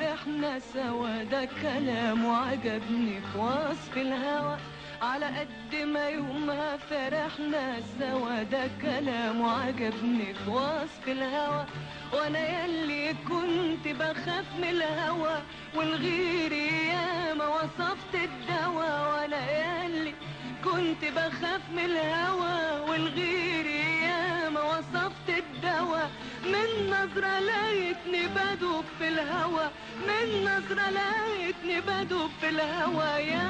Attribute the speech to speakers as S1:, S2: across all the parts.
S1: فرحنا سوا ده كلام وعجبني في وصف الهوى على قد ما يومها فرحنا سوا ده كلام وعجبني في وصف الهوى وانا يلي كنت بخاف من الهوى والغيري ياما وصفت الدوا وانا يلي كنت بخاف من الهوى والغيري ياما وصفت الدوا من نظرة لقيتني بدوب في الهوى من نظرة لقيتني بدوب في الهوى يا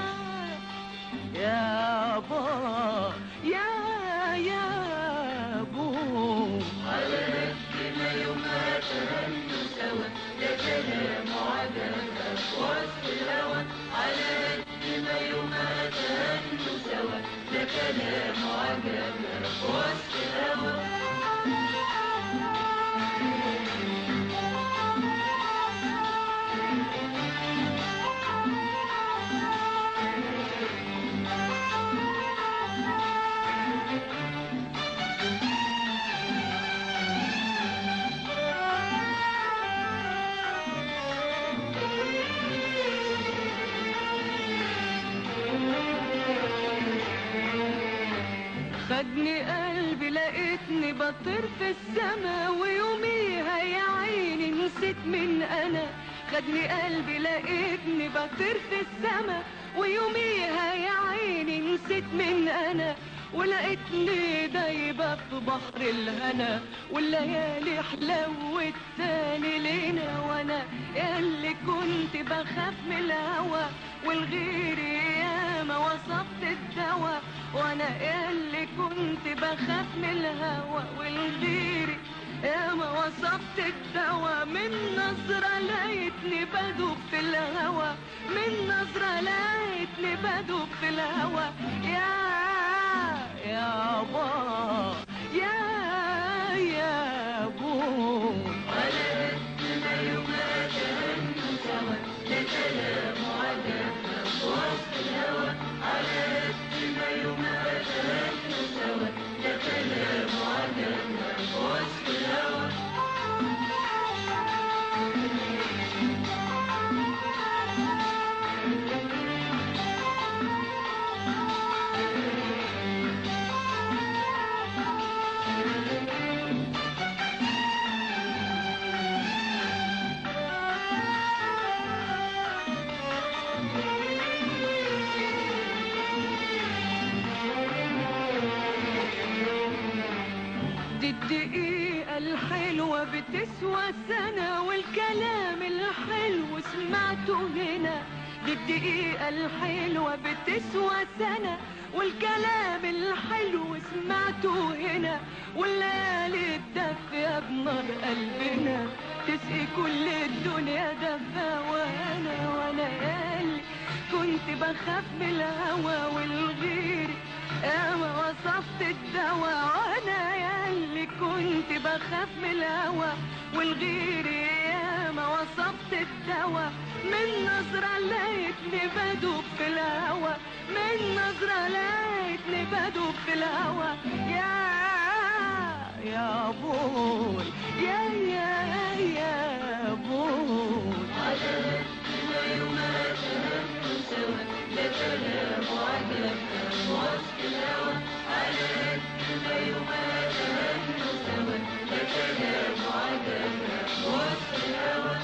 S1: يا با يا يا بو
S2: على قد ما يومها تهنوا سوا ده كلام وعجبها في وصف الهوى على قد ما يومها تهنوا سوا ده كلام وعجبها في وصف الهوى
S1: خدني قلبي لقيتني بطير في السما ويوميها يا عيني نسيت من انا خدني قلبي لقيتني بطير في السما ويوميها يا عيني نسيت من انا ولقيتني دايبة في بحر الهنا والليالي حلوت تاني لينا وانا اللي كنت بخاف من الهوى والغيري ياما وصفت الدوا وانا اللي كنت بخاف من الهوى والغيري ياما وصفت الدوا من نظرة لقيتني بدوب في الهوى من نظرة لقيتني بدوب في الهوى يا يا با يا يا بو
S2: على قد ما يومها تهنوا سوا ده كلام وعجبها في وصف الهوى على قد ما يومها تهنوا سوا ده كلام وعجبها في وصف الهوى
S1: دي الدقيقة الحلوة بتسوى سنة والكلام الحلو سمعته هنا دي الدقيقة الحلوة بتسوى سنة والكلام الحلو سمعته هنا والليالي الدافية بنار قلبنا تسقي كل الدنيا دفا وانا وانا يالي كنت بخاف من الهوى والغير اما وصفت الدوا وانا ياللي كنت بخاف من الهوى والغير ياما وصفت الدوا من نظرة لقيتني بدوب في الهوى من نظرة لقيتني بدوب في الهوى يا يا بوي يا يا يا بوي
S2: على قد ما يومها تهنوا سوا ده كلام وعجبها في وصف الهوى على قد ما يومها تهنوا سوا ده كلام وعجبها في وصف الهوى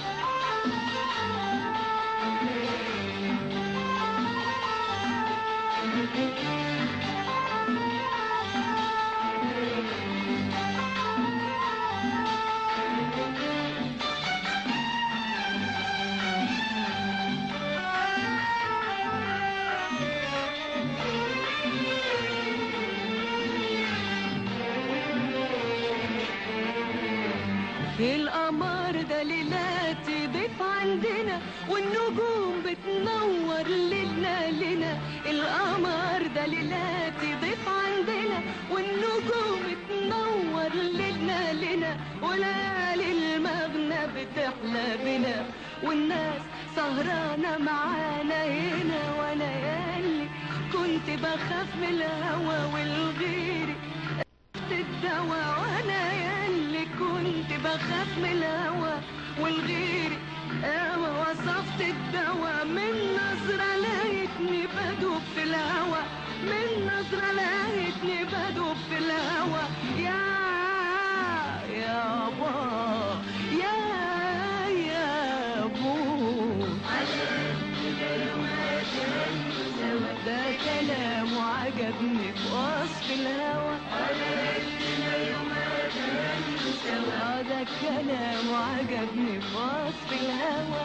S1: القمر ده ليلاتي ضيف عندنا والنجوم بتنور ليلنا لنا القمر ده ليلاتي ضيف عندنا والنجوم تنور ليلنا لنا وليالي المغنى بتحلى بنا والناس سهرانة معانا هنا وانا يالي كنت بخاف من الهوى والغيري الدواء وانا ياللي كنت بخاف من الهوى والغيري اما اني بدوب في الهوى يا يابا يا يابو ده كلام وعجبني في وصف الهوى آه ده كلام وعجبني في وصف الهوى